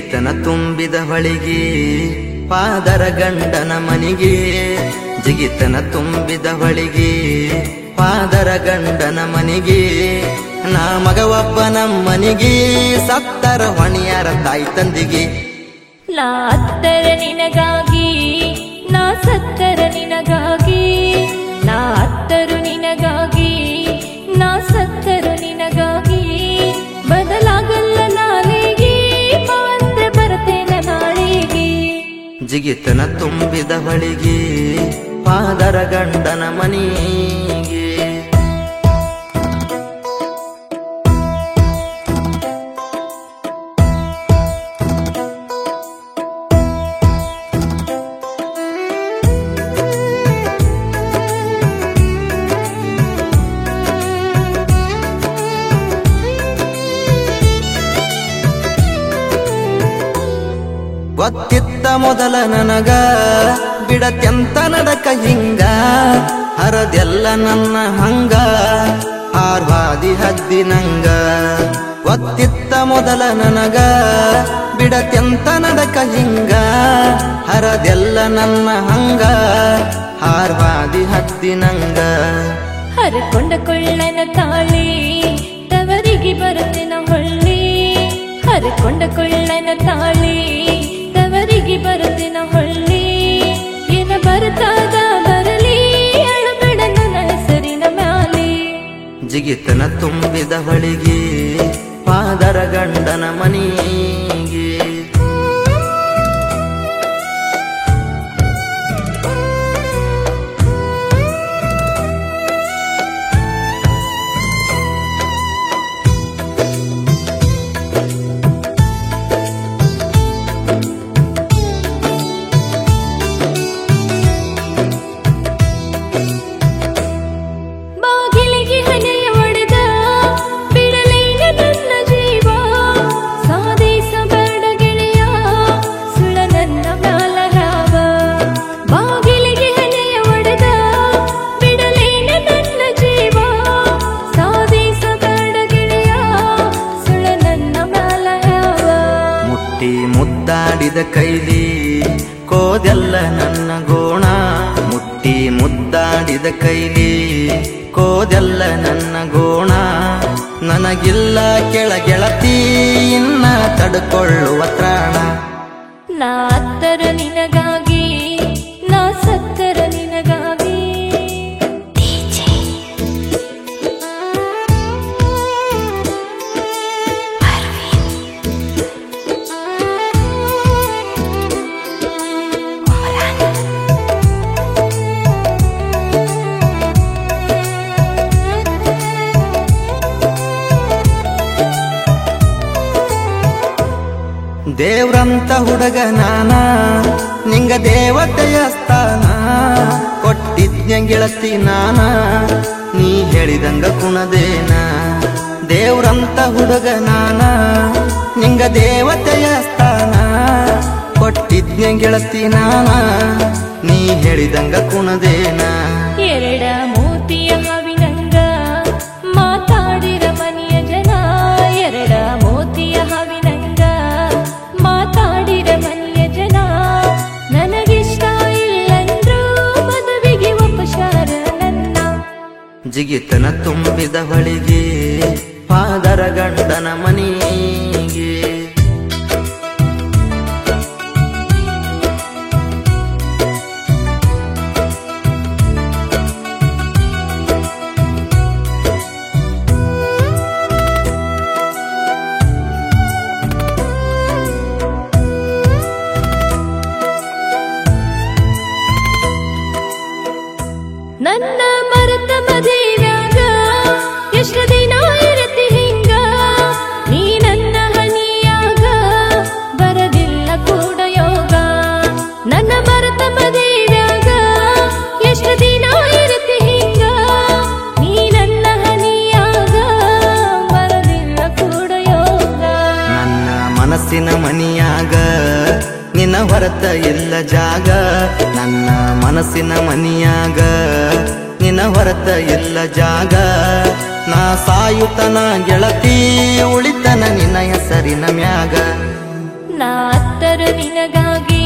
ಜಿಗಿತನ ತುಂಬಿದ ಹೊಳಿಗೆ ಪಾದರ ಗಂಡನ ಮನಿಗೆ ಜಿಗಿತನ ತುಂಬಿದ ಹೊಳಿಗೆ ಪಾದರ ಗಂಡನ ಮನಿಗೆ ನಾ ಮಗ ಒಬ್ಬ ನಮ್ಮನಿಗೆ ಸತ್ತರ ಹೊಣಿಯಾರ ತಾಯಿ ತಂದಿಗೆ ನಾ ಅತ್ತರ ನಿನಗಾಗಿ ನಾ ಸತ್ತರ ನಿನಗಾಗಿ ನಾ ಅತ್ತರು ನಿನಗಾಗಿ ನಾ ಸತ್ತರು ನಿನಗಾಗಿ ಬದಲಾಗಲ್ಲ ನಾಳೆಗೆ ಬಂದ್ರೆ ಬರ್ತೇನೆ ನಾಳೆಗೆ ಜಿಗಿತನ ತುಂಬಿದ ಹೊಳಿಗೆ ಪಾದರ ಗಂಡನ ಮನಿಗೆ ಗೊತ್ತಿತ್ತ ಮೊದಲ ನನಗ ಬಿಡತ್ಯಂತ ನಡಕ ಹಿಂಗ ಹರದೆಲ್ಲ ನನ್ನ ಹಂಗ ಆರ್ವಾದಿ ಹದ್ದಿನಂಗ ಗೊತ್ತಿತ್ತ ಮೊದಲ ನನಗ ಬಿಡತ್ಯಂತ ನಡಕ ಹಿಂಗ ಹರದೆಲ್ಲ ನನ್ನ ಹಂಗ ಹಾರ್ವಾದಿ ಹದ್ದಿನಂಗ ಹರಕೊಂಡ ಕೊಳ್ಳನ ತಾಳಿ ತವರಿಗೆ ಬರುತ್ತಿನ ಹೊಳ್ಳಿ ಹರಕೊಂಡ ಕೊಳ್ಳನ ತಾಳಿ ತವರಿಗೆ ಬರುತ್ತಿನ ಹೊಳ್ಳಿ ಏನ ಬರುತ್ತಾದ ಬರಲಿ ಅಳಬೇಡ ನನ್ನ ಹೆಸರಿನ ಮ್ಯಾಲೆ ಜಿಗಿತನ ತುಂಬಿದ ಹೊಳಿಗೆ ಪಾದರ ಗಂಡನ ಮನಿಗೆ ಬಾಗಿಲಿಗೆ ಹಣೆಯ ಒಡೆದ ಬಿಡಲೇನ ನನ್ನ ಜೀವ ಸಾಧಿಸಬೇಡ ಗೆಳೆಯ ಸುಳ ನನ್ನ ಮ್ಯಾಲ ರಾವ ಬಾಗಿಲಿಗೆ ಹಣೆಯ ಒಡೆದ ಬಿಡಲೇನ ನನ್ನ ಜೀವ ಸಾಧಿಸಬೇಡ ಗೆಳೆಯ ಸುಳ ನನ್ನ ಮ್ಯಾಲ ರಾವ ಮುಟ್ಟಿ ಮುದ್ದಾಡಿದ ಕೈಲಿ ಕೋದೆಲ್ಲ ನನ್ನ ಗೋಣ ಮುಟ್ಟಿ ಮುದ್ದಾಡಿದ ಕೈಲಿ ಕೋದೆಲ್ಲ ನನ್ನ ಗೋಣ ನನಗಿಲ್ಲ ಕೆಳಗೆಳತಿ ಇನ್ನ ತಡ್ಕೊಳ್ಳುವ ತ್ರಾಣ ನಾ ಅತ್ತರ ನಿನಗಾಗಿ ನಾ ಸತ್ತರ ನಿನಗಾಗಿ ದೇವ್ರಂತ ಹುಡುಗ ನಾನ ನಿಂಗ ದೇವತೆಯ ಸ್ಥಾನ ಕೊಟ್ಟಿದ್ಯ ಗೆಳತಿ ನಾನ ನೀ ಹೇಳಿದಂಗ ಕುಣದೇನ ದೇವ್ರಂತ ಹುಡುಗ ನಾನ ನಿಂಗ ದೇವತೆಯ ಸ್ಥಾನ ಕೊಟ್ಟಿದ್ಯ ಗೆಳತಿ ನಾನ ನೀ ಹೇಳಿದಂಗ ಕುಣದೇನ ಎರಡ ಮೂತಿಯ ಹಾವಿನಂಗ ಮಾತಾಡಿರ ಮನೆಯ ಜನ ಎರಡ ಮೂತಿಯ ಹಾವಿನಂಗ ಮಾತಾಡಿರ ಮನೆಯ ಜನ ನನಗಿಷ್ಟ ಇಲ್ಲಂದ್ರೂ ಮದುವೆಗೆ ಉಪಚಾರ ನನ್ನ ಜಿಗಿತನ ತುಂಬಿದ ಹೊಳಿಗೆ ಪಾದರ ಗಂಡನ ಮನಿಗೆ ನನ್ನ ಮರೆತ ಮದುವೆಯಾಗ ಎಷ್ಟು ದಿನ ಇರತಿ ಹಿಂಗ ನೀ ನನ್ನ ಹನಿಯಾಗ ಬರದಿಲ್ಲ ಕೂಡ ಯೋಗ ನನ್ನ ಮರೆತ ಮದುವೆಯಾಗ ಎಷ್ಟು ದಿನ ಇರತಿ ಹಿಂಗ ನೀ ನನ್ನ ಹನಿಯಾಗ ಬರದಿಲ್ಲ ಕೂಡ ಯೋಗ ನನ್ನ ಮನಸ್ಸಿನ ಮನಿಯಾಗ ನಿನ್ನ ಹೊರತ ಇಲ್ಲ ಜಾಗ ನನ್ನ ಮನಸ್ಸಿನ ಮನಿಯಾಗ ನಿನ್ನ ಹೊರತ ಇಲ್ಲ ಜಾಗ ನಾ ಸಾಯುತನ ಗೆಳತಿ ಉಳಿತನ ನಿನ್ನ ಹೆಸರಿನ ಮ್ಯಾಗ ನಾ ಅತ್ತರ ನಿನಗಾಗಿ